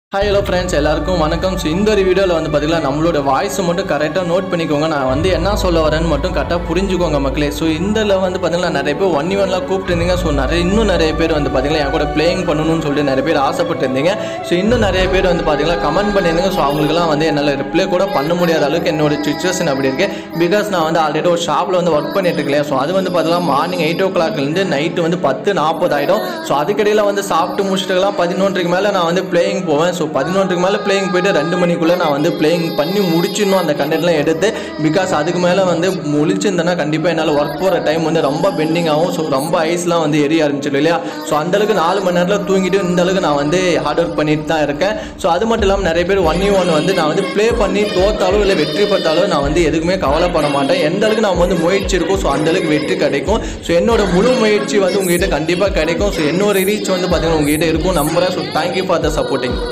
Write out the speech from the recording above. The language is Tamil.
ஹாய் ஹலோ ஃப்ரெண்ட்ஸ் எல்லாருக்கும் வணக்கம் ஸோ இந்த ஒரு வீடியோவில் வந்து பார்த்தீங்கன்னா நம்மளோட வாய்ஸை மட்டும் கரெக்டாக நோட் பண்ணிக்கோங்க நான் வந்து என்ன சொல்ல வரேன்னு மட்டும் கரெக்டாக புரிஞ்சுக்கோங்க மக்களே ஸோ இதில் வந்து பார்த்தீங்கன்னா நிறைய பேர் ஒன் ஒன்லாம் கூப்பிட்டுருந்தீங்க ஸோ நிறைய இன்னும் நிறைய பேர் வந்து பார்த்தீங்கன்னா என் கூட பிளேயிங் பண்ணணும்னு சொல்லிட்டு நிறைய பேர் ஆசைப்பட்டிருந்தீங்க ஸோ இன்னும் நிறைய பேர் வந்து பார்த்தீங்கன்னா கமெண்ட் பண்ணியிருந்தீங்க ஸோ அவங்களுக்குலாம் வந்து என்னால் ரிப்ளை கூட பண்ண முடியாத அளவுக்கு என்னோட சுச்சுவேஷன் அப்படி இருக்கு பிகாஸ் நான் வந்து ஆல்ரெடி ஒரு ஷாப்பில் வந்து ஒர்க் பண்ணிட்டு இருக்கேன் ஸோ அது வந்து பார்த்தீங்கன்னா மார்னிங் எயிட் ஓ கிளாக்லேருந்து நைட்டு வந்து பத்து நாற்பது ஆகிடும் ஸோ அதுக்கிடையில் வந்து சாப்பிட்டு முடிச்சுட்டுலாம் பதினொன்றுக்கு மேலே நான் வந்து பிளேயிங் போவேன் ஸோ பதினொன்றுக்கு மேலே பிளேயிங் போயிட்டு ரெண்டு மணிக்குள்ளே நான் வந்து பிளேயிங் பண்ணி முடிச்சிடணும் அந்த கண்டென்ட்லாம் எடுத்து பிகாஸ் அதுக்கு மேலே வந்து முழிச்சிருந்தேன்னா கண்டிப்பாக என்னால் ஒர்க் போகிற டைம் வந்து ரொம்ப பெண்டிங் ஆகும் ஸோ ரொம்ப ஐஸ்லாம் வந்து எரிய ஆரம்பிச்சிடும் இல்லையா ஸோ அந்தளவுக்கு நாலு மணி நேரத்தில் தூங்கிட்டு இந்த அளவுக்கு நான் வந்து ஹார்ட் ஒர்க் பண்ணிட்டு தான் இருக்கேன் ஸோ அது மட்டும் இல்லாமல் நிறைய பேர் ஒன் ஒன் வந்து நான் வந்து ப்ளே பண்ணி தோத்தாலும் இல்லை வெற்றி பெற்றாலும் நான் வந்து எதுக்குமே கவலைப்பட மாட்டேன் எந்த அளவுக்கு நான் வந்து முயற்சி இருக்கும் ஸோ அந்த அளவுக்கு வெற்றி கிடைக்கும் ஸோ என்னோட முழு முயற்சி வந்து உங்ககிட்ட கண்டிப்பாக கிடைக்கும் ஸோ என்னோட ரீச் வந்து பார்த்தீங்கன்னா உங்ககிட்ட இருக்கும் நம்புறேன் so thank you for the supporting